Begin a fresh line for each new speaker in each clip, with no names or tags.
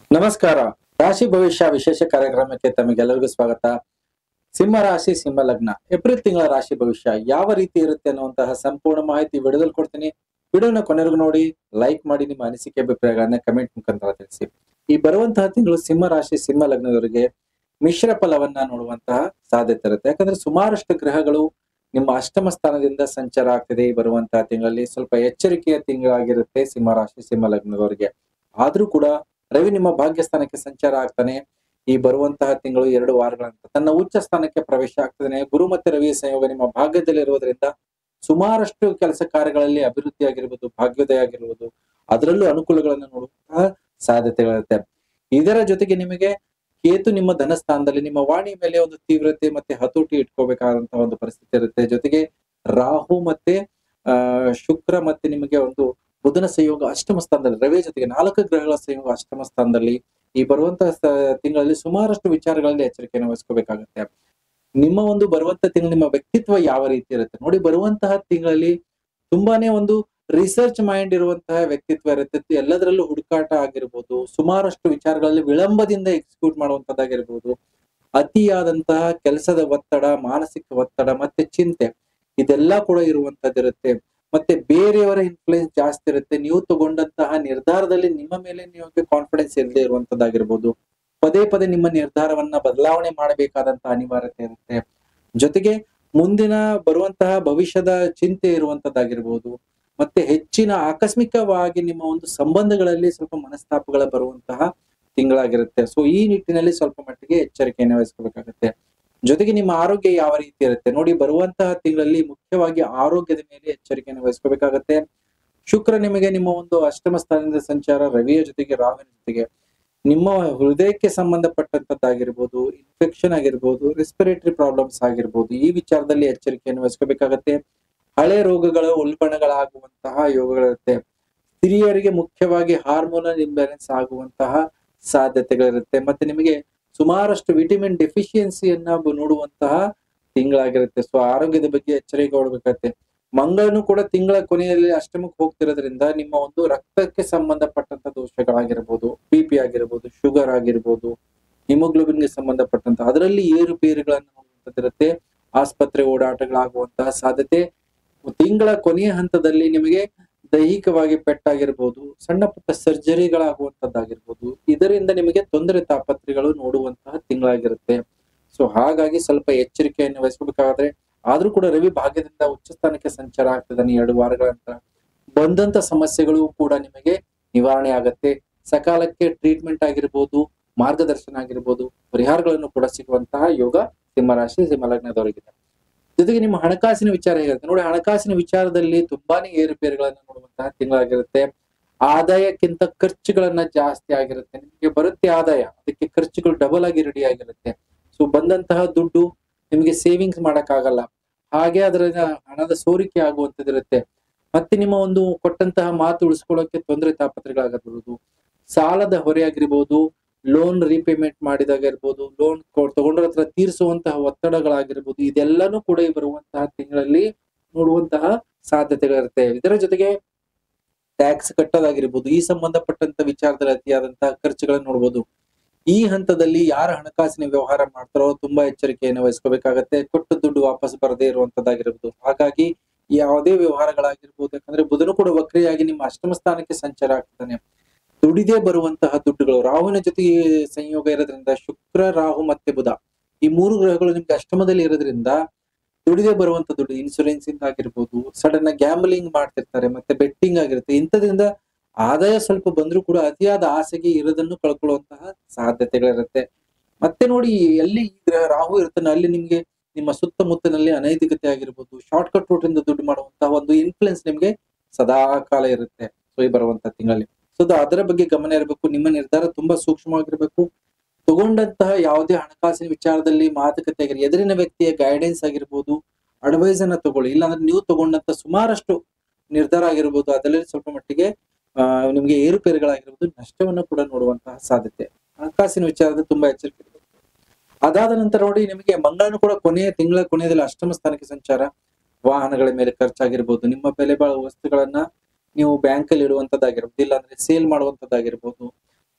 ನಮಸ್ಕಾರ ರಾಶಿ ಭವಿಷ್ಯ ವಿಶೇಷ ಕಾರ್ಯಕ್ರಮಕ್ಕೆ ತಮಗೆಲ್ಲರಿಗೂ ಸ್ವಾಗತ ಸಿಂಹ ರಾಶಿ ಸಿಂಹ ಲಗ್ನ ಏಪ್ರಿಲ್ ತಿಂಗಳ ರಾಶಿ ಭವಿಷ್ಯ ಯಾವ ರೀತಿ ಇರುತ್ತೆ ಅನ್ನುವಂತಹ ಸಂಪೂರ್ಣ ಮಾಹಿತಿ ವಿಡಿಯೋದಲ್ಲಿ ಕೊಡ್ತೀನಿ ವಿಡಿಯೋನ ಕೊನೆಗೂ ನೋಡಿ ಲೈಕ್ ಮಾಡಿ ನಿಮ್ಮ ಅನಿಸಿಕೆ ಅಭಿಪ್ರಾಯಗಳನ್ನ ಕಮೆಂಟ್ ಮುಖಾಂತರ ತಿಳಿಸಿ ಈ ಬರುವಂತಹ ತಿಂಗಳು ಸಿಂಹ ರಾಶಿ ಸಿಂಹ ಲಗ್ನದವರಿಗೆ ಮಿಶ್ರ ಫಲವನ್ನ ನೋಡುವಂತಹ ಸಾಧ್ಯತೆ ಇರುತ್ತೆ ಯಾಕಂದ್ರೆ ಸುಮಾರಷ್ಟು ಗ್ರಹಗಳು ನಿಮ್ಮ ಅಷ್ಟಮ ಸ್ಥಾನದಿಂದ ಸಂಚಾರ ಆಗ್ತಿದೆ ಈ ಬರುವಂತಹ ತಿಂಗಳಲ್ಲಿ ಸ್ವಲ್ಪ ಎಚ್ಚರಿಕೆಯ ತಿಂಗಳಾಗಿರುತ್ತೆ ಸಿಂಹ ರಾಶಿ ಸಿಂಹ ಲಗ್ನದವರಿಗೆ ಆದ್ರೂ ಕೂಡ ರವಿ ನಿಮ್ಮ ಭಾಗ್ಯ ಸ್ಥಾನಕ್ಕೆ ಸಂಚಾರ ಆಗ್ತಾನೆ ಈ ಬರುವಂತಹ ತಿಂಗಳು ಎರಡು ವಾರಗಳಂತ ತನ್ನ ಉಚ್ಚ ಸ್ಥಾನಕ್ಕೆ ಪ್ರವೇಶ ಆಗ್ತದೆ ಗುರು ಮತ್ತೆ ರವಿ ಸಂಯೋಗ ನಿಮ್ಮ ಭಾಗ್ಯದಲ್ಲಿ ಇರುವುದರಿಂದ ಸುಮಾರಷ್ಟು ಕೆಲಸ ಕಾರ್ಯಗಳಲ್ಲಿ ಅಭಿವೃದ್ಧಿ ಆಗಿರ್ಬೋದು ಭಾಗ್ಯೋದಯ ಆಗಿರ್ಬೋದು ಅದರಲ್ಲೂ ಅನುಕೂಲಗಳನ್ನು ನೋಡುವಂತಹ ಸಾಧ್ಯತೆಗಳಿರುತ್ತೆ ಇದರ ಜೊತೆಗೆ ನಿಮಗೆ ಕೇತು ನಿಮ್ಮ ಧನ ಸ್ಥಾನದಲ್ಲಿ ನಿಮ್ಮ ವಾಣಿ ಮೇಲೆ ಒಂದು ತೀವ್ರತೆ ಮತ್ತೆ ಹತೋಟಿ ಇಟ್ಕೋಬೇಕಾದಂತಹ ಒಂದು ಪರಿಸ್ಥಿತಿ ಇರುತ್ತೆ ಜೊತೆಗೆ ರಾಹು ಮತ್ತೆ ಆ ಶುಕ್ರ ಮತ್ತೆ ನಿಮಗೆ ಒಂದು ಬುಧನ ಸಂಯೋಗ ಅಷ್ಟಮ ಸ್ಥಾನದಲ್ಲಿ ರವಿ ಜೊತೆಗೆ ನಾಲ್ಕು ಗ್ರಹಗಳ ಸಂಯೋಗ ಅಷ್ಟಮ ಸ್ಥಾನದಲ್ಲಿ ಈ ಬರುವಂತಹ ಸ- ತಿಂಗಳಲ್ಲಿ ಸುಮಾರಷ್ಟು ವಿಚಾರಗಳಲ್ಲಿ ಎಚ್ಚರಿಕೆಯನ್ನು ವಹಿಸ್ಕೋಬೇಕಾಗತ್ತೆ ನಿಮ್ಮ ಒಂದು ಬರುವಂತ ತಿಂಗಳು ನಿಮ್ಮ ವ್ಯಕ್ತಿತ್ವ ಯಾವ ರೀತಿ ಇರುತ್ತೆ ನೋಡಿ ಬರುವಂತಹ ತಿಂಗಳಲ್ಲಿ ತುಂಬಾನೇ ಒಂದು ರಿಸರ್ಚ್ ಮೈಂಡ್ ಇರುವಂತಹ ವ್ಯಕ್ತಿತ್ವ ಇರುತ್ತೆ ಎಲ್ಲದರಲ್ಲೂ ಹುಡುಕಾಟ ಆಗಿರ್ಬೋದು ಸುಮಾರಷ್ಟು ವಿಚಾರಗಳಲ್ಲಿ ವಿಳಂಬದಿಂದ ಎಕ್ಸಿಕ್ಯೂಟ್ ಮಾಡುವಂತದ್ದಾಗಿರ್ಬೋದು ಅತಿಯಾದಂತಹ ಕೆಲಸದ ಒತ್ತಡ ಮಾನಸಿಕ ಒತ್ತಡ ಮತ್ತೆ ಚಿಂತೆ ಇದೆಲ್ಲ ಕೂಡ ಇರುವಂತದ್ದಿರುತ್ತೆ ಮತ್ತೆ ಬೇರೆಯವರ ಇನ್ಫ್ಲುಯೆನ್ಸ್ ಜಾಸ್ತಿ ಇರುತ್ತೆ ನೀವು ತಗೊಂಡಂತಹ ನಿರ್ಧಾರದಲ್ಲಿ ನಿಮ್ಮ ಮೇಲೆ ನಿಮಗೆ ಕಾನ್ಫಿಡೆನ್ಸ್ ಇಲ್ಲದೆ ಇರುವಂತದ್ದಾಗಿರ್ಬೋದು ಪದೇ ಪದೇ ನಿಮ್ಮ ನಿರ್ಧಾರವನ್ನ ಬದಲಾವಣೆ ಮಾಡಬೇಕಾದಂತಹ ಅನಿವಾರ್ಯತೆ ಇರುತ್ತೆ ಜೊತೆಗೆ ಮುಂದಿನ ಬರುವಂತಹ ಭವಿಷ್ಯದ ಚಿಂತೆ ಇರುವಂತದ್ದಾಗಿರ್ಬೋದು ಮತ್ತೆ ಹೆಚ್ಚಿನ ಆಕಸ್ಮಿಕವಾಗಿ ನಿಮ್ಮ ಒಂದು ಸಂಬಂಧಗಳಲ್ಲಿ ಸ್ವಲ್ಪ ಮನಸ್ತಾಪಗಳ ಬರುವಂತಹ ತಿಂಗಳಾಗಿರುತ್ತೆ ಸೊ ಈ ನಿಟ್ಟಿನಲ್ಲಿ ಸ್ವಲ್ಪ ಮಟ್ಟಿಗೆ ಎಚ್ಚರಿಕೆಯನ್ನು ವಹಿಸ್ಕೋಬೇಕಾಗತ್ತೆ ಜೊತೆಗೆ ನಿಮ್ಮ ಆರೋಗ್ಯ ಯಾವ ರೀತಿ ಇರುತ್ತೆ ನೋಡಿ ಬರುವಂತಹ ತಿಂಗಳಲ್ಲಿ ಮುಖ್ಯವಾಗಿ ಆರೋಗ್ಯದ ಮೇಲೆ ಎಚ್ಚರಿಕೆಯನ್ನು ವಹಿಸ್ಕೋಬೇಕಾಗತ್ತೆ ಶುಕ್ರ ನಿಮಗೆ ನಿಮ್ಮ ಒಂದು ಅಷ್ಟಮ ಸ್ಥಾನದಿಂದ ಸಂಚಾರ ರವಿಯ ಜೊತೆಗೆ ರಾಹುವಿನ ಜೊತೆಗೆ ನಿಮ್ಮ ಹೃದಯಕ್ಕೆ ಸಂಬಂಧಪಟ್ಟಂತದ್ದಾಗಿರ್ಬೋದು ಇನ್ಫೆಕ್ಷನ್ ಆಗಿರ್ಬೋದು ರೆಸ್ಪಿರೇಟರಿ ಪ್ರಾಬ್ಲಮ್ಸ್ ಆಗಿರ್ಬೋದು ಈ ವಿಚಾರದಲ್ಲಿ ಎಚ್ಚರಿಕೆಯನ್ನು ವಹಿಸ್ಕೋಬೇಕಾಗತ್ತೆ ಹಳೆ ರೋಗಗಳ ಉಲ್ಬಣಗಳಾಗುವಂತಹ ಯೋಗಗಳಿರುತ್ತೆ ಸ್ತ್ರೀಯರಿಗೆ ಮುಖ್ಯವಾಗಿ ಹಾರ್ಮೋನಲ್ ಇಂಬ್ಯಾಲೆನ್ಸ್ ಆಗುವಂತಹ ಸಾಧ್ಯತೆಗಳಿರುತ್ತೆ ಮತ್ತೆ ನಿಮಗೆ ಸುಮಾರಷ್ಟು ವಿಟಮಿನ್ ಡೆಫಿಷಿಯನ್ಸಿಯನ್ನ ಬ- ನೋಡುವಂತಹ ತಿಂಗಳಾಗಿರುತ್ತೆ ಸೊ ಆರೋಗ್ಯದ ಬಗ್ಗೆ ಎಚ್ಚರಿಕೆ ಕೊಡ್ಬೇಕಾಗತ್ತೆ ಮಂಗಳನು ಕೂಡ ತಿಂಗಳ ಕೊನೆಯಲ್ಲಿ ಅಷ್ಟಮಕ್ಕೆ ಹೋಗ್ತಿರೋದ್ರಿಂದ ನಿಮ್ಮ ಒಂದು ರಕ್ತಕ್ಕೆ ಸಂಬಂಧಪಟ್ಟಂತ ದೋಷಗಳಾಗಿರ್ಬೋದು ಬಿ ಪಿ ಆಗಿರ್ಬೋದು ಶುಗರ್ ಆಗಿರ್ಬೋದು ಹಿಮೋಗ್ಲೋಬಿನ್ಗೆ ಸಂಬಂಧಪಟ್ಟಂತ ಅದರಲ್ಲಿ ಏರುಪೇರುಗಳನ್ನು ನೋಡುವಂತದ್ದಿರುತ್ತೆ ಆಸ್ಪತ್ರೆ ಓಡಾಟಗಳಾಗುವಂತಹ ಸಾಧ್ಯತೆ ತಿಂಗಳ ಕೊನೆಯ ಹಂತದಲ್ಲಿ ನಿಮಗೆ ದೈಹಿಕವಾಗಿ ಪೆಟ್ಟಾಗಿರ್ಬೋದು ಸಣ್ಣ ಪುಟ್ಟ ಸರ್ಜರಿಗಳಾಗುವಂತದ್ದಾಗಿರ್ಬೋದು ಇದರಿಂದ ನಿಮಗೆ ತೊಂದರೆ ತಾಪತ್ರೆಗಳು ನೋಡುವಂತಹ ತಿಂಗಳಾಗಿರುತ್ತೆ ಸೊ ಹಾಗಾಗಿ ಸ್ವಲ್ಪ ಎಚ್ಚರಿಕೆಯನ್ನು ವಹಿಸಬೇಕಾದ್ರೆ ಆದ್ರೂ ಕೂಡ ರವಿ ಭಾಗ್ಯದಿಂದ ಉಚ್ಚ ಸ್ಥಾನಕ್ಕೆ ಸಂಚಾರ ಆಗ್ತದಾನೆ ಎರಡು ವಾರಗಳ ನಂತರ ಬಂದಂತ ಸಮಸ್ಯೆಗಳು ಕೂಡ ನಿಮಗೆ ನಿವಾರಣೆ ಆಗತ್ತೆ ಸಕಾಲಕ್ಕೆ ಟ್ರೀಟ್ಮೆಂಟ್ ಆಗಿರ್ಬೋದು ಮಾರ್ಗದರ್ಶನ ಆಗಿರ್ಬೋದು ಪರಿಹಾರಗಳನ್ನು ಕೂಡ ಸಿಗುವಂತಹ ಯೋಗ ಸಿಂಹರಾಶಿ ಸಿಂಹಲಗ್ನದವರಿಗಿದೆ ಜೊತೆಗೆ ನಿಮ್ಮ ಹಣಕಾಸಿನ ವಿಚಾರ ಹೇಗಿರುತ್ತೆ ನೋಡಿ ಹಣಕಾಸಿನ ವಿಚಾರದಲ್ಲಿ ತುಂಬಾನೇ ಏರುಪೇರುಗಳನ್ನು ನೋಡುವಂತಹ ತಿಂಗಳಾಗಿರುತ್ತೆ ಆದಾಯಕ್ಕಿಂತ ಖರ್ಚುಗಳನ್ನ ಜಾಸ್ತಿ ಆಗಿರುತ್ತೆ ನಿಮಗೆ ಬರುತ್ತೆ ಆದಾಯ ಅದಕ್ಕೆ ಖರ್ಚುಗಳು ಡಬಲ್ ಆಗಿ ರೆಡಿ ಆಗಿರುತ್ತೆ ಸೊ ಬಂದಂತಹ ದುಡ್ಡು ನಿಮಗೆ ಸೇವಿಂಗ್ಸ್ ಮಾಡಕ್ಕಾಗಲ್ಲ ಹಾಗೆ ಅದರ ಹಣದ ಸೋರಿಕೆ ಆಗುವಂತದಿರುತ್ತೆ ಮತ್ತೆ ನಿಮ್ಮ ಒಂದು ಕೊಟ್ಟಂತಹ ಮಾತು ಉಳಿಸ್ಕೊಳ್ಳೋಕೆ ತೊಂದರೆ ತಾಪತ್ರೆಗಳಾಗಿರ್ಬೋದು ಸಾಲದ ಹೊರೆ ಆಗಿರ್ಬೋದು ಲೋನ್ ರೀಪೇಮೆಂಟ್ ಮಾಡಿದಾಗ ಇರ್ಬೋದು ಲೋನ್ ತಗೊಂಡ್ರ ಹತ್ರ ತೀರಿಸುವಂತಹ ಒತ್ತಡಗಳಾಗಿರ್ಬೋದು ಇದೆಲ್ಲಾನು ಕೂಡ ಈ ಬರುವಂತಹ ತಿಂಗಳಲ್ಲಿ ನೋಡುವಂತಹ ಸಾಧ್ಯತೆಗಳಿರುತ್ತೆ ಇದರ ಜೊತೆಗೆ ಟ್ಯಾಕ್ಸ್ ಕಟ್ಟೋದಾಗಿರ್ಬೋದು ಈ ಸಂಬಂಧಪಟ್ಟಂತ ವಿಚಾರದಲ್ಲಿ ಅತಿಯಾದಂತಹ ಖರ್ಚುಗಳನ್ನು ನೋಡ್ಬೋದು ಈ ಹಂತದಲ್ಲಿ ಯಾರ ಹಣಕಾಸಿನ ವ್ಯವಹಾರ ಮಾಡ್ತಾರೋ ತುಂಬಾ ಎಚ್ಚರಿಕೆಯನ್ನು ವಹಿಸ್ಕೋಬೇಕಾಗತ್ತೆ ಕೊಟ್ಟ ದುಡ್ಡು ವಾಪಸ್ ಬರದೇ ಇರುವಂತದ್ದಾಗಿರ್ಬೋದು ಹಾಗಾಗಿ ಯಾವುದೇ ವ್ಯವಹಾರಗಳಾಗಿರ್ಬೋದು ಯಾಕಂದ್ರೆ ಬುಧನು ಕೂಡ ವಕ್ರಿಯಾಗಿ ನಿಮ್ಮ ಅಷ್ಟಮ ಸ್ಥಾನಕ್ಕೆ ಸಂಚಾರ ಆಗ್ತಾನೆ ದುಡಿದೇ ಬರುವಂತಹ ದುಡ್ಡುಗಳು ರಾಹುವಿನ ಜೊತೆಗೆ ಸಂಯೋಗ ಇರೋದ್ರಿಂದ ಶುಕ್ರ ರಾಹು ಮತ್ತೆ ಬುಧ ಈ ಮೂರು ಗ್ರಹಗಳು ನಿಮ್ಗೆ ಅಷ್ಟಮದಲ್ಲಿ ಇರೋದ್ರಿಂದ ದುಡಿದೇ ಬರುವಂತ ದುಡ್ಡು ಇನ್ಸೂರೆನ್ಸ್ ಇಂದ ಆಗಿರ್ಬೋದು ಸಡನ್ ಗ್ಯಾಮ್ಲಿಂಗ್ ಮಾಡ್ತಿರ್ತಾರೆ ಮತ್ತೆ ಬೆಟ್ಟಿಂಗ್ ಆಗಿರುತ್ತೆ ಇಂಥದ್ರಿಂದ ಆದಾಯ ಸ್ವಲ್ಪ ಬಂದ್ರೂ ಕೂಡ ಅತಿಯಾದ ಆಸೆಗೆ ಇರೋದನ್ನು ಕಳ್ಕೊಳ್ಳುವಂತಹ ಸಾಧ್ಯತೆಗಳಿರುತ್ತೆ ಮತ್ತೆ ನೋಡಿ ಎಲ್ಲಿ ಈ ಗ್ರಹ ರಾಹು ಇರ್ತಾನೆ ಅಲ್ಲಿ ನಿಮ್ಗೆ ನಿಮ್ಮ ಸುತ್ತಮುತ್ತಲಿನಲ್ಲಿ ಅನೈತಿಕತೆ ಆಗಿರ್ಬೋದು ಶಾರ್ಟ್ ಕಟ್ ರೂಟ್ ಇಂದ ದುಡ್ಡು ಮಾಡುವಂತಹ ಒಂದು ಇನ್ಫ್ಲುಯೆನ್ಸ್ ನಿಮ್ಗೆ ಸದಾ ಕಾಲ ಇರುತ್ತೆ ಸೊ ಈ ಬರುವಂತ ತಿಂಗಳಲ್ಲಿ ಸೊ ಅದರ ಬಗ್ಗೆ ಗಮನ ಇರಬೇಕು ನಿಮ್ಮ ನಿರ್ಧಾರ ತುಂಬಾ ಸೂಕ್ಷ್ಮವಾಗಿರ್ಬೇಕು ತಗೊಂಡಂತಹ ಯಾವುದೇ ಹಣಕಾಸಿನ ವಿಚಾರದಲ್ಲಿ ಮಾತುಕತೆ ಆಗಿರ್ಬೋದು ಎದುರಿನ ವ್ಯಕ್ತಿಯ ಗೈಡೆನ್ಸ್ ಆಗಿರ್ಬೋದು ಅಡ್ವೈಸ್ ಅನ್ನ ತಗೊಳ್ಳಿ ಇಲ್ಲಾಂದ್ರೆ ನೀವು ತಗೊಂಡಂತ ಸುಮಾರಷ್ಟು ನಿರ್ಧಾರ ಆಗಿರ್ಬೋದು ಅದರಲ್ಲಿ ಸ್ವಲ್ಪ ಮಟ್ಟಿಗೆ ಆ ನಿಮ್ಗೆ ಏರುಪೇರುಗಳಾಗಿರ್ಬೋದು ನಷ್ಟವನ್ನು ಕೂಡ ನೋಡುವಂತಹ ಸಾಧ್ಯತೆ ಹಣಕಾಸಿನ ವಿಚಾರದಲ್ಲಿ ತುಂಬಾ ಎಚ್ಚರಿಕೆ ಇರ್ಬೇಕು. ಅದಾದ ನಂತರ ನೋಡಿ ನಿಮಗೆ ಮಂಗಳನು ಕೂಡ ಕೊನೆಯ ತಿಂಗಳ ಕೊನೆಯಲ್ಲಿ ಅಷ್ಟಮ ಸ್ಥಾನಕ್ಕೆ ಸಂಚಾರ ವಾಹನಗಳ ಮೇಲೆ ಖರ್ಚಾಗಿರ್ಬೋದು ನಿಮ್ಮ ಬೆಲೆ ಬಾಳುವ ವಸ್ತುಗಳನ್ನ ನೀವು ಬ್ಯಾಂಕ್ ಅಲ್ಲಿ ಇಡುವಂತದ್ದಾಗಿರ್ಬೋದು ಇಲ್ಲಾಂದ್ರೆ ಸೇಲ್ ಮಾಡುವಂತದ್ದಾಗಿರ್ಬೋದು ಸೊ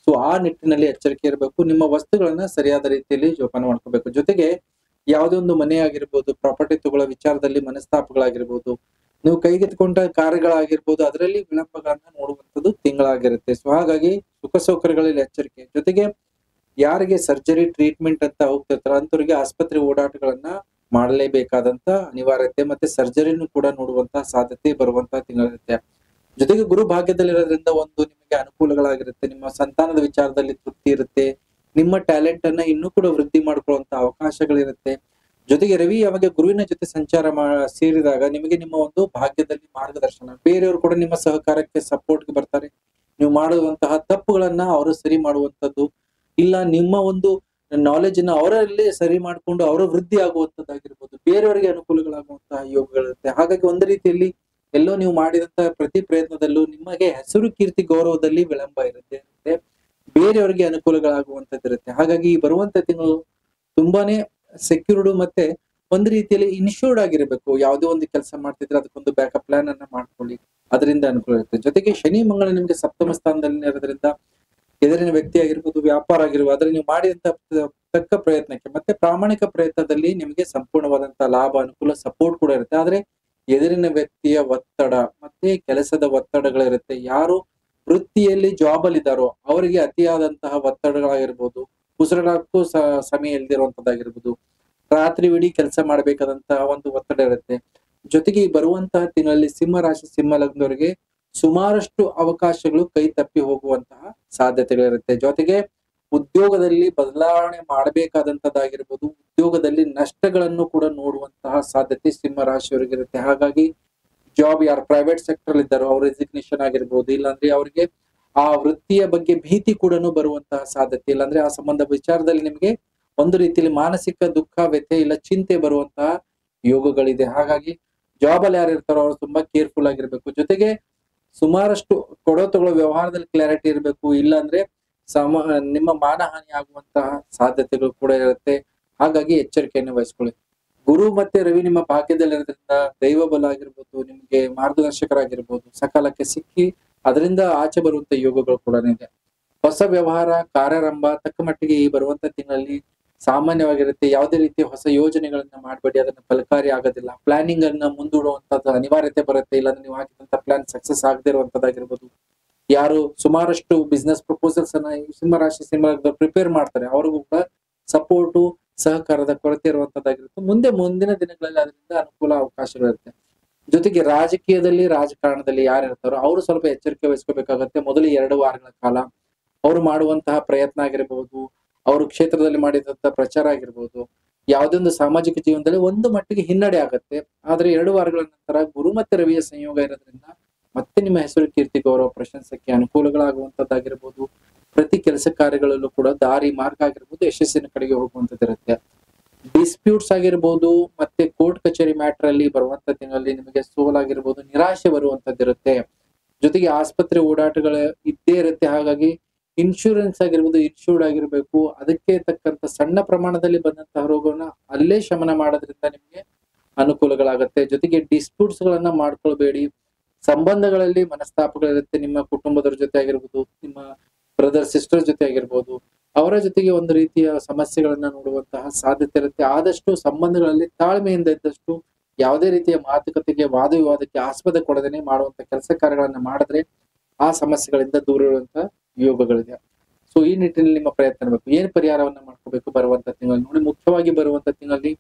ಸೊ ಆ ನಿಟ್ಟಿನಲ್ಲಿ ಎಚ್ಚರಿಕೆ ಇರಬೇಕು ನಿಮ್ಮ ವಸ್ತುಗಳನ್ನ ಸರಿಯಾದ ರೀತಿಯಲ್ಲಿ ಜೋಪಾನ ಮಾಡ್ಕೋಬೇಕು ಜೊತೆಗೆ ಯಾವುದೇ ಒಂದು ಮನೆ ಆಗಿರ್ಬೋದು ಪ್ರಾಪರ್ಟಿ ತಗೊಳ್ಳೋ ವಿಚಾರದಲ್ಲಿ ಮನಸ್ತಾಪಗಳಾಗಿರ್ಬೋದು ನೀವು ಕೈಗೆತ್ಕೊಂಡ ಕಾರ್ಯಗಳಾಗಿರ್ಬೋದು ಅದರಲ್ಲಿ ವಿಳಂಬಗಳನ್ನ ನೋಡುವಂಥದ್ದು ತಿಂಗಳಾಗಿರುತ್ತೆ ಸೊ ಹಾಗಾಗಿ ಸುಖ ಸೌಕರ್ಯಗಳಲ್ಲಿ ಎಚ್ಚರಿಕೆ ಜೊತೆಗೆ ಯಾರಿಗೆ ಸರ್ಜರಿ ಟ್ರೀಟ್ಮೆಂಟ್ ಅಂತ ಹೋಗ್ತಿರ್ತಾರ ಅಂತವ್ರಿಗೆ ಆಸ್ಪತ್ರೆ ಓಡಾಟಗಳನ್ನ ಮಾಡಲೇಬೇಕಾದಂತ ಅನಿವಾರ್ಯತೆ ಮತ್ತೆ ಸರ್ಜರಿನೂ ಕೂಡ ನೋಡುವಂತಹ ಸಾಧ್ಯತೆ ಬರುವಂತಹ ತಿಂಗಳಿರುತ್ತೆ ಜೊತೆಗೆ ಗುರು ಭಾಗ್ಯದಲ್ಲಿರೋದ್ರಿಂದ ಒಂದು ನಿಮಗೆ ಅನುಕೂಲಗಳಾಗಿರುತ್ತೆ ನಿಮ್ಮ ಸಂತಾನದ ವಿಚಾರದಲ್ಲಿ ತೃಪ್ತಿ ಇರುತ್ತೆ ನಿಮ್ಮ ಟ್ಯಾಲೆಂಟ್ ಅನ್ನ ಇನ್ನೂ ಕೂಡ ವೃದ್ಧಿ ಮಾಡ್ಕೊಳ್ಳುವಂತ ಅವಕಾಶಗಳಿರುತ್ತೆ ಜೊತೆಗೆ ರವಿ ಯಾವಾಗ ಗುರುವಿನ ಜೊತೆ ಸಂಚಾರ ಮಾ ಸೇರಿದಾಗ ನಿಮಗೆ ನಿಮ್ಮ ಒಂದು ಭಾಗ್ಯದಲ್ಲಿ ಮಾರ್ಗದರ್ಶನ ಬೇರೆಯವರು ಕೂಡ ನಿಮ್ಮ ಸಹಕಾರಕ್ಕೆ ಸಪೋರ್ಟ್ಗೆ ಬರ್ತಾರೆ ನೀವು ಮಾಡುವಂತಹ ತಪ್ಪುಗಳನ್ನ ಅವರು ಸರಿ ಮಾಡುವಂತದ್ದು ಇಲ್ಲ ನಿಮ್ಮ ಒಂದು ನಾಲೆಜ್ ಅನ್ನ ಅವರಲ್ಲಿ ಸರಿ ಮಾಡಿಕೊಂಡು ಅವರ ವೃದ್ಧಿ ಆಗುವಂತದ್ದಾಗಿರ್ಬೋದು ಬೇರೆಯವರಿಗೆ ಅನುಕೂಲಗಳಾಗುವಂತಹ ಯೋಗಗಳಿರುತ್ತೆ ಹಾಗಾಗಿ ಒಂದು ರೀತಿಯಲ್ಲಿ ಎಲ್ಲೋ ನೀವು ಮಾಡಿದಂತಹ ಪ್ರತಿ ಪ್ರಯತ್ನದಲ್ಲೂ ನಿಮಗೆ ಹೆಸರು ಕೀರ್ತಿ ಗೌರವದಲ್ಲಿ ವಿಳಂಬ ಇರುತ್ತೆ ಇರುತ್ತೆ ಬೇರೆಯವರಿಗೆ ಅನುಕೂಲಗಳಾಗುವಂತದ್ದು ಇರುತ್ತೆ ಹಾಗಾಗಿ ಈ ಬರುವಂತ ತಿಂಗಳು ತುಂಬಾನೇ ಸೆಕ್ಯೂರ್ಡ್ ಮತ್ತೆ ಒಂದು ರೀತಿಯಲ್ಲಿ ಇನ್ಶೂರ್ಡ್ ಆಗಿರಬೇಕು ಯಾವುದೇ ಒಂದು ಕೆಲಸ ಮಾಡ್ತಿದ್ರೆ ಅದಕ್ಕೊಂದು ಬ್ಯಾಕಪ್ ಪ್ಲಾನ್ ಅನ್ನ ಮಾಡ್ಕೊಳ್ಳಿ ಅದರಿಂದ ಅನುಕೂಲ ಇರುತ್ತೆ ಜೊತೆಗೆ ಶನಿ ಮಂಗಳ ನಿಮ್ಗೆ ಸಪ್ತಮ ಸ್ಥಾನದಲ್ಲಿ ಇರೋದ್ರಿಂದ ಎದುರಿನ ವ್ಯಕ್ತಿ ಆಗಿರ್ಬೋದು ವ್ಯಾಪಾರ ಆಗಿರ್ಬೋದು ಆದ್ರೆ ನೀವು ಮಾಡಿದಂತ ತಕ್ಕ ಪ್ರಯತ್ನಕ್ಕೆ ಮತ್ತೆ ಪ್ರಾಮಾಣಿಕ ಪ್ರಯತ್ನದಲ್ಲಿ ನಿಮಗೆ ಸಂಪೂರ್ಣವಾದಂತಹ ಲಾಭ ಅನುಕೂಲ ಸಪೋರ್ಟ್ ಕೂಡ ಇರುತ್ತೆ ಆದ್ರೆ ಎದುರಿನ ವ್ಯಕ್ತಿಯ ಒತ್ತಡ ಮತ್ತೆ ಕೆಲಸದ ಒತ್ತಡಗಳಿರುತ್ತೆ ಯಾರು ವೃತ್ತಿಯಲ್ಲಿ ಜಾಬ್ ಅಲ್ಲಿ ಇದ್ದಾರೋ ಅವರಿಗೆ ಅತಿಯಾದಂತಹ ಒತ್ತಡಗಳಾಗಿರ್ಬೋದು ಉಸಿರಾಡಕ್ಕೂ ಸ ಸಮಯ ಇಲ್ದಿರುವಂತದ್ದಾಗಿರ್ಬೋದು ರಾತ್ರಿ ಇಡೀ ಕೆಲಸ ಮಾಡ್ಬೇಕಾದಂತಹ ಒಂದು ಒತ್ತಡ ಇರುತ್ತೆ ಜೊತೆಗೆ ಈ ಬರುವಂತಹ ತಿಂಗಳಲ್ಲಿ ಸಿಂಹ ರಾಶಿ ಸಿಂಹ ಲಗ್ನದವರಿಗೆ ಸುಮಾರಷ್ಟು ಅವಕಾಶಗಳು ಕೈ ತಪ್ಪಿ ಹೋಗುವಂತಹ ಸಾಧ್ಯತೆಗಳಿರುತ್ತೆ ಜೊತೆಗೆ ಉದ್ಯೋಗದಲ್ಲಿ ಬದಲಾವಣೆ ಮಾಡಬೇಕಾದಂತದ್ದಾಗಿರ್ಬೋದು ಉದ್ಯೋಗದಲ್ಲಿ ನಷ್ಟಗಳನ್ನು ಕೂಡ ನೋಡುವಂತಹ ಸಾಧ್ಯತೆ ಸಿಂಹ ರಾಶಿಯವರಿಗಿರುತ್ತೆ ಹಾಗಾಗಿ ಜಾಬ್ ಯಾರು ಪ್ರೈವೇಟ್ ಸೆಕ್ಟರ್ ಇದ್ದಾರೋ ಅವ್ರ ರೆಸಿಗ್ನೇಷನ್ ಆಗಿರ್ಬೋದು ಇಲ್ಲಾಂದ್ರೆ ಅವರಿಗೆ ಆ ವೃತ್ತಿಯ ಬಗ್ಗೆ ಭೀತಿ ಕೂಡ ಬರುವಂತಹ ಸಾಧ್ಯತೆ ಇಲ್ಲಾಂದ್ರೆ ಆ ಸಂಬಂಧ ವಿಚಾರದಲ್ಲಿ ನಿಮಗೆ ಒಂದು ರೀತಿಯಲ್ಲಿ ಮಾನಸಿಕ ದುಃಖ ವ್ಯಥೆ ಇಲ್ಲ ಚಿಂತೆ ಬರುವಂತಹ ಯೋಗಗಳಿದೆ ಹಾಗಾಗಿ ಜಾಬ್ ಅಲ್ಲಿ ಯಾರು ಇರ್ತಾರೋ ಅವ್ರು ತುಂಬಾ ಕೇರ್ಫುಲ್ ಆಗಿರ್ಬೇಕು ಜೊತೆಗೆ ಸುಮಾರಷ್ಟು ಕೊಡೋ ತಗೊಳ್ಳೋ ವ್ಯವಹಾರದಲ್ಲಿ ಕ್ಲಾರಿಟಿ ಇರಬೇಕು ಇಲ್ಲಾಂದ್ರೆ ಸಮ ನಿಮ್ಮ ಮಾನಹಾನಿ ಆಗುವಂತಹ ಸಾಧ್ಯತೆಗಳು ಕೂಡ ಇರುತ್ತೆ ಹಾಗಾಗಿ ಎಚ್ಚರಿಕೆಯನ್ನು ವಹಿಸ್ಕೊಳ್ಳಿ ಗುರು ಮತ್ತೆ ರವಿ ನಿಮ್ಮ ಭಾಗ್ಯದಲ್ಲಿರೋದ್ರಿಂದ ದೈವ ಬಲ ಆಗಿರ್ಬೋದು ನಿಮ್ಗೆ ಮಾರ್ಗದರ್ಶಕರಾಗಿರ್ಬೋದು ಸಕಾಲಕ್ಕೆ ಸಿಕ್ಕಿ ಅದರಿಂದ ಆಚೆ ಬರುವಂತ ಯೋಗಗಳು ಕೂಡ ಇದೆ ಹೊಸ ವ್ಯವಹಾರ ಕಾರ್ಯಾರಂಭ ತಕ್ಕ ಮಟ್ಟಿಗೆ ಈ ಬರುವಂತ ತಿಂಗಳಲ್ಲಿ ಸಾಮಾನ್ಯವಾಗಿರುತ್ತೆ ಯಾವುದೇ ರೀತಿಯ ಹೊಸ ಯೋಜನೆಗಳನ್ನ ಮಾಡಬೇಡಿ ಅದನ್ನ ಫಲಕಾರಿ ಆಗೋದಿಲ್ಲ ಪ್ಲಾನಿಂಗ್ ಅನ್ನ ಮುಂದೂಡುವಂತದ್ದು ಅನಿವಾರ್ಯತೆ ಬರುತ್ತೆ ಇಲ್ಲಾಂದ್ರೆ ನೀವು ಹಾಕಿದಂತ ಪ್ಲಾನ್ ಸಕ್ಸಸ್ ಆಗದೆ ಇರುವಂತದ್ದಾಗಿರ್ಬೋದು ಯಾರು ಸುಮಾರಷ್ಟು ಬಿಸ್ನೆಸ್ ಪ್ರಪೋಸಲ್ಸ್ ಅನ್ನ ಈ ಸಿಂಹರಾಶಿ ಸಿಂಹ ಪ್ರಿಪೇರ್ ಮಾಡ್ತಾರೆ ಅವ್ರಿಗೂ ಕೂಡ ಸಪೋರ್ಟು ಸಹಕಾರದ ಕೊರತೆ ಇರುವಂತದ್ದಾಗಿರುತ್ತೆ ಮುಂದೆ ಮುಂದಿನ ದಿನಗಳಲ್ಲಿ ಅದರಿಂದ ಅನುಕೂಲ ಅವಕಾಶಗಳಿರುತ್ತೆ ಜೊತೆಗೆ ರಾಜಕೀಯದಲ್ಲಿ ರಾಜಕಾರಣದಲ್ಲಿ ಯಾರು ಇರ್ತಾರೋ ಅವರು ಸ್ವಲ್ಪ ಎಚ್ಚರಿಕೆ ವಹಿಸ್ಕೋಬೇಕಾಗತ್ತೆ ಮೊದಲು ಎರಡು ವಾರಗಳ ಕಾಲ ಅವರು ಮಾಡುವಂತಹ ಪ್ರಯತ್ನ ಆಗಿರ್ಬೋದು ಅವರು ಕ್ಷೇತ್ರದಲ್ಲಿ ಮಾಡಿದಂತಹ ಪ್ರಚಾರ ಆಗಿರ್ಬೋದು ಯಾವುದೇ ಒಂದು ಸಾಮಾಜಿಕ ಜೀವನದಲ್ಲಿ ಒಂದು ಮಟ್ಟಿಗೆ ಹಿನ್ನಡೆ ಆಗತ್ತೆ ಆದ್ರೆ ಎರಡು ವಾರಗಳ ನಂತರ ಗುರು ಮತ್ತೆ ರವಿಯ ಸಂಯೋಗ ಇರೋದ್ರಿಂದ ಮತ್ತೆ ನಿಮ್ಮ ಹೆಸರು ಕೀರ್ತಿ ಗೌರವ ಪ್ರಶಂಸಕ್ಕೆ ಅನುಕೂಲಗಳಾಗುವಂತದ್ದಾಗಿರ್ಬೋದು ಪ್ರತಿ ಕೆಲಸ ಕಾರ್ಯಗಳಲ್ಲೂ ಕೂಡ ದಾರಿ ಮಾರ್ಗ ಆಗಿರ್ಬೋದು ಯಶಸ್ಸಿನ ಕಡೆಗೆ ಹೋಗುವಂತದ್ದಿರುತ್ತೆ ಡಿಸ್ಪ್ಯೂಟ್ಸ್ ಆಗಿರ್ಬೋದು ಮತ್ತೆ ಕೋರ್ಟ್ ಕಚೇರಿ ಮ್ಯಾಟರ್ ಅಲ್ಲಿ ಬರುವಂತ ತಿಂಗಳಲ್ಲಿ ನಿಮಗೆ ಸೋಲಾಗಿರ್ಬೋದು ನಿರಾಶೆ ಬರುವಂತದ್ದಿರುತ್ತೆ ಜೊತೆಗೆ ಆಸ್ಪತ್ರೆ ಓಡಾಟಗಳ ಇದ್ದೇ ಇರುತ್ತೆ ಹಾಗಾಗಿ ಇನ್ಶೂರೆನ್ಸ್ ಆಗಿರ್ಬೋದು ಇನ್ಶೂರ್ಡ್ ಆಗಿರ್ಬೇಕು ಅದಕ್ಕೆ ತಕ್ಕಂತ ಸಣ್ಣ ಪ್ರಮಾಣದಲ್ಲಿ ಬಂದಂತಹ ರೋಗವನ್ನ ಅಲ್ಲೇ ಶಮನ ಮಾಡೋದ್ರಿಂದ ನಿಮ್ಗೆ ಅನುಕೂಲಗಳಾಗತ್ತೆ ಜೊತೆಗೆ ಡಿಸ್ಪ್ಯೂಟ್ಸ್ ಗಳನ್ನ ಮಾಡ್ಕೊಳ್ಬೇಡಿ ಸಂಬಂಧಗಳಲ್ಲಿ ಮನಸ್ತಾಪಗಳಿರುತ್ತೆ ನಿಮ್ಮ ಕುಟುಂಬದವ್ರ ಜೊತೆ ಆಗಿರ್ಬೋದು ನಿಮ್ಮ ಬ್ರದರ್ ಸಿಸ್ಟರ್ ಜೊತೆ ಆಗಿರ್ಬೋದು ಅವರ ಜೊತೆಗೆ ಒಂದು ರೀತಿಯ ಸಮಸ್ಯೆಗಳನ್ನ ನೋಡುವಂತಹ ಸಾಧ್ಯತೆ ಇರುತ್ತೆ ಆದಷ್ಟು ಸಂಬಂಧಗಳಲ್ಲಿ ತಾಳ್ಮೆಯಿಂದ ಇದ್ದಷ್ಟು ಯಾವುದೇ ರೀತಿಯ ಮಾತುಕತೆಗೆ ವಾದ ವಿವಾದಕ್ಕೆ ಆಸ್ಪದ ಕೊಡದೇನೆ ಮಾಡುವಂತ ಕೆಲಸ ಕಾರ್ಯಗಳನ್ನ ಮಾಡಿದ್ರೆ ಆ ಸಮಸ್ಯೆಗಳಿಂದ ದೂರ ಇರುವಂತ ಯೋಗಗಳಿದೆ ಸೊ ಈ ನಿಟ್ಟಿನಲ್ಲಿ ನಿಮ್ಮ ಪ್ರಯತ್ನ ಇರಬೇಕು ಏನ್ ಪರಿಹಾರವನ್ನ ಮಾಡ್ಕೋಬೇಕು ಬರುವಂತ ತಿಂಗಳಲ್ಲಿ ನೋಡಿ ಮುಖ್ಯವಾಗಿ ಬರುವಂತ ತಿಂಗಳಲ್ಲಿ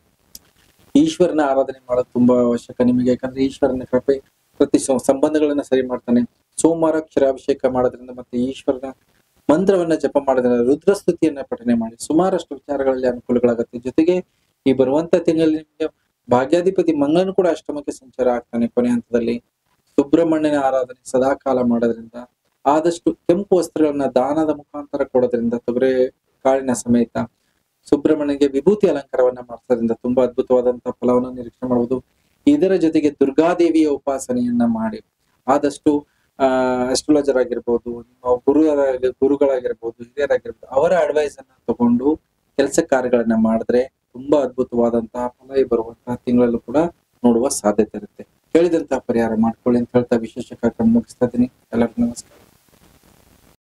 ಈಶ್ವರನ ಆರಾಧನೆ ಮಾಡೋದು ತುಂಬಾ ಅವಶ್ಯಕ ನಿಮಗೆ ಯಾಕಂದ್ರೆ ಈಶ್ವರನ ಕೃಪೆ ಪ್ರತಿ ಸ- ಸಂಬಂಧಗಳನ್ನ ಸರಿ ಮಾಡ್ತಾನೆ ಸೋಮವಾರ ಕ್ಷರಾಭಿಷೇಕ ಮಾಡೋದ್ರಿಂದ ಮತ್ತೆ ಈಶ್ವರನ ಮಂತ್ರವನ್ನ ಜಪ ಮಾಡೋದ್ರಿಂದ ರುದ್ರಸ್ತುತಿಯನ್ನ ಪಠನೆ ಮಾಡಿ ಸುಮಾರಷ್ಟು ವಿಚಾರಗಳಲ್ಲಿ ಅನುಕೂಲಗಳಾಗುತ್ತೆ ಜೊತೆಗೆ ಈ ಬರುವಂತ ತಿಂಗಳಲ್ಲಿ ನಿಮಗೆ ಭಾಗ್ಯಾಧಿಪತಿ ಮಂಗಳನು ಕೂಡ ಅಷ್ಟಮಕ್ಕೆ ಸಂಚಾರ ಆಗ್ತಾನೆ ಕೊನೆ ಹಂತದಲ್ಲಿ ಸುಬ್ರಹ್ಮಣ್ಯನ ಆರಾಧನೆ ಸದಾಕಾಲ ಮಾಡೋದ್ರಿಂದ ಆದಷ್ಟು ಕೆಂಪು ವಸ್ತ್ರಗಳನ್ನ ದಾನದ ಮುಖಾಂತರ ಕೊಡೋದ್ರಿಂದ ತೊಗರೆ ಕಾಳಿನ ಸಮೇತ ಸುಬ್ರಹ್ಮಣ್ಯಗೆ ವಿಭೂತಿ ಅಲಂಕಾರವನ್ನ ಮಾಡಿಸೋದ್ರಿಂದ ತುಂಬಾ ಅದ್ಭುತವಾದಂತಹ ಫಲವನ್ನು ನಿರೀಕ್ಷೆ ಮಾಡಬಹುದು ಇದರ ಜೊತೆಗೆ ದುರ್ಗಾದೇವಿಯ ಉಪಾಸನೆಯನ್ನ ಮಾಡಿ ಆದಷ್ಟು ಆ ಅಸ್ಟ್ರಾಲಜರ್ ಆಗಿರ್ಬೋದು ನಿಮ್ಮ ಗುರು ಗುರುಗಳಾಗಿರ್ಬೋದು ಹಿರಿಯರಾಗಿರ್ಬೋದು ಅವರ ಅಡ್ವೈಸ್ ಅನ್ನ ತಗೊಂಡು ಕೆಲಸ ಕಾರ್ಯಗಳನ್ನ ಮಾಡಿದ್ರೆ ತುಂಬಾ ಅದ್ಭುತವಾದಂತಹ ಫಲ ಈ ಬರುವಂತಹ ತಿಂಗಳಲ್ಲೂ ಕೂಡ ನೋಡುವ ಸಾಧ್ಯತೆ ಇರುತ್ತೆ ಹೇಳಿದಂತಹ ಪರಿಹಾರ ಮಾಡ್ಕೊಳ್ಳಿ ಅಂತ ಹೇಳ್ತಾ ವಿಶೇಷ ಕಾರ್ಯಕ್ರಮ ಮುಗಿಸ್ತಾ ಇದ್ದೀನಿ ಎಲ್ಲರಿಗೂ ನಮಸ್ಕಾರ